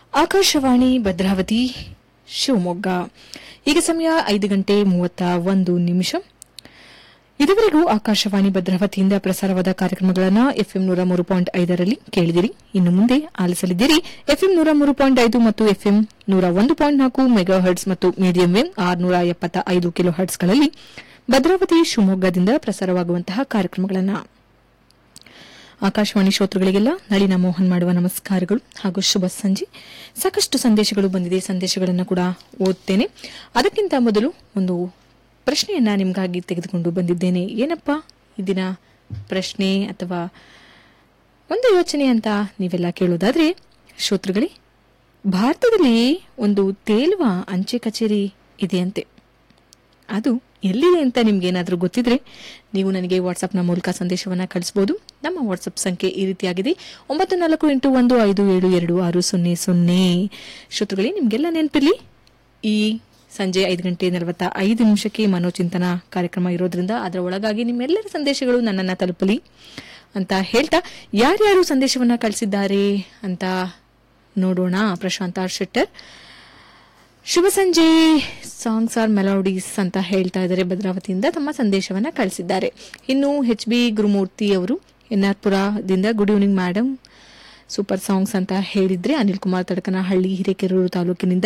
ಆಕಾಶವಾಣಿ ಭದ್ರಾವತಿ ಶಿವಮೊಗ್ಗ ಈಗ ಸಮಯ ಐದು ಗಂಟೆ ಮೂವತ್ತ ಒಂದು ನಿಮಿಷ ಇದುವರೆಗೂ ಆಕಾಶವಾಣಿ ಭದ್ರಾವತಿಯಿಂದ ಪ್ರಸಾರವಾದ ಕಾರ್ಯಕ್ರಮಗಳನ್ನು ಎಫ್ಎಂ ನೂರ ಮೂರು ಪಾಯಿಂಟ್ ಐದರಲ್ಲಿ ಕೇಳಿದಿರಿ ಇನ್ನು ಮುಂದೆ ಆಲಿಸಲಿದ್ದೀರಿ ಎಫ್ಎಂ ನೂರ ಮೂರು ಪಾಯಿಂಟ್ ಐದು ಮತ್ತು ಎಫ್ಎಂ ನೂರ ಒಂದು ಪಾಯಿಂಟ್ ನಾಲ್ಕು ಮೆಗಾ ಹರ್ಟ್ಸ್ ಮತ್ತು ಮೀಡಿಯಂ ವೇವ್ ಆರುನೂರ ಎಪ್ಪತ್ತ ಐದು ಕಿಲೋ ಹರ್ಟ್ಸ್ಗಳಲ್ಲಿ ಭದ್ರಾವತಿ ಶಿವಮೊಗ್ಗದಿಂದ ಪ್ರಸಾರವಾಗುವಂತಹ ಕಾರ್ಯಕ್ರಮಗಳನ್ನು ಆಕಾಶವಾಣಿ ಶ್ರೋತೃಗಳಿಗೆಲ್ಲ ನಳಿನ ಮೋಹನ್ ಮಾಡುವ ನಮಸ್ಕಾರಗಳು ಹಾಗೂ ಶುಭ ಸಂಜೆ ಸಾಕಷ್ಟು ಸಂದೇಶಗಳು ಬಂದಿದೆ ಸಂದೇಶಗಳನ್ನು ಕೂಡ ಓದ್ತೇನೆ ಅದಕ್ಕಿಂತ ಮೊದಲು ಒಂದು ಪ್ರಶ್ನೆಯನ್ನ ನಿಮಗಾಗಿ ತೆಗೆದುಕೊಂಡು ಬಂದಿದ್ದೇನೆ ಏನಪ್ಪಾ ಈ ದಿನ ಪ್ರಶ್ನೆ ಅಥವಾ ಒಂದು ಯೋಚನೆ ಅಂತ ನೀವೆಲ್ಲ ಕೇಳೋದಾದ್ರೆ ಶ್ರೋತೃಗಳೇ ಭಾರತದಲ್ಲಿ ಒಂದು ತೇಲುವ ಅಂಚೆ ಕಚೇರಿ ಇದೆಯಂತೆ ಅದು ಎಲ್ಲಿದೆ ಅಂತ ನಿಮ್ಗೇನಾದ್ರೂ ಗೊತ್ತಿದ್ರೆ ನೀವು ನನಗೆ ವಾಟ್ಸ್ಆಪ್ನ ಮೂಲಕ ಸಂದೇಶವನ್ನ ಕಳಿಸಬಹುದು ನಮ್ಮ ವಾಟ್ಸ್ಆಪ್ ಸಂಖ್ಯೆ ಈ ರೀತಿಯಾಗಿದೆ ಒಂಬತ್ತು ನಾಲ್ಕು ಎಂಟು ಒಂದು ಐದು ಏಳು ಎರಡು ಆರು ಸೊನ್ನೆ ಸೊನ್ನೆ ಶ್ರೋತೃಗಳೇ ನಿಮಗೆಲ್ಲ ನೆನಪಿರ್ಲಿ ಈ ಸಂಜೆ ಐದು ಗಂಟೆ ನಲವತ್ತ ಐದು ನಿಮಿಷಕ್ಕೆ ಮನೋಚಿಂತನ ಕಾರ್ಯಕ್ರಮ ಇರೋದ್ರಿಂದ ಅದರ ಒಳಗಾಗಿ ನಿಮ್ಮೆಲ್ಲರ ಸಂದೇಶಗಳು ನನ್ನನ್ನು ತಲುಪಲಿ ಅಂತ ಹೇಳ್ತಾ ಯಾರ್ಯಾರು ಸಂದೇಶವನ್ನ ಕಳಿಸಿದ್ದಾರೆ ಅಂತ ನೋಡೋಣ ಪ್ರಶಾಂತ್ ಆರ್ ಶೆಟ್ಟರ್ ಶುಭ ಸಂಜೆ ಸಾಂಗ್ಸ್ ಆರ್ ಮೆಲೋಡೀಸ್ ಅಂತ ಹೇಳ್ತಾ ಇದ್ದಾರೆ ಭದ್ರಾವತಿಯಿಂದ ತಮ್ಮ ಸಂದೇಶವನ್ನ ಕಳಿಸಿದ್ದಾರೆ ಇನ್ನು ಎಚ್ ಬಿ ಗುರುಮೂರ್ತಿ ಅವರು ಎನ್ ಆರ್ ಪುರದಿಂದ good evening madam super songs ಅಂತ ಹೇಳಿದ್ರೆ ಅನಿಲ್ ಕುಮಾರ್ ತಡಕನಹಳ್ಳಿ ಹಿರೇಕೆರೂರು ತಾಲೂಕಿನಿಂದ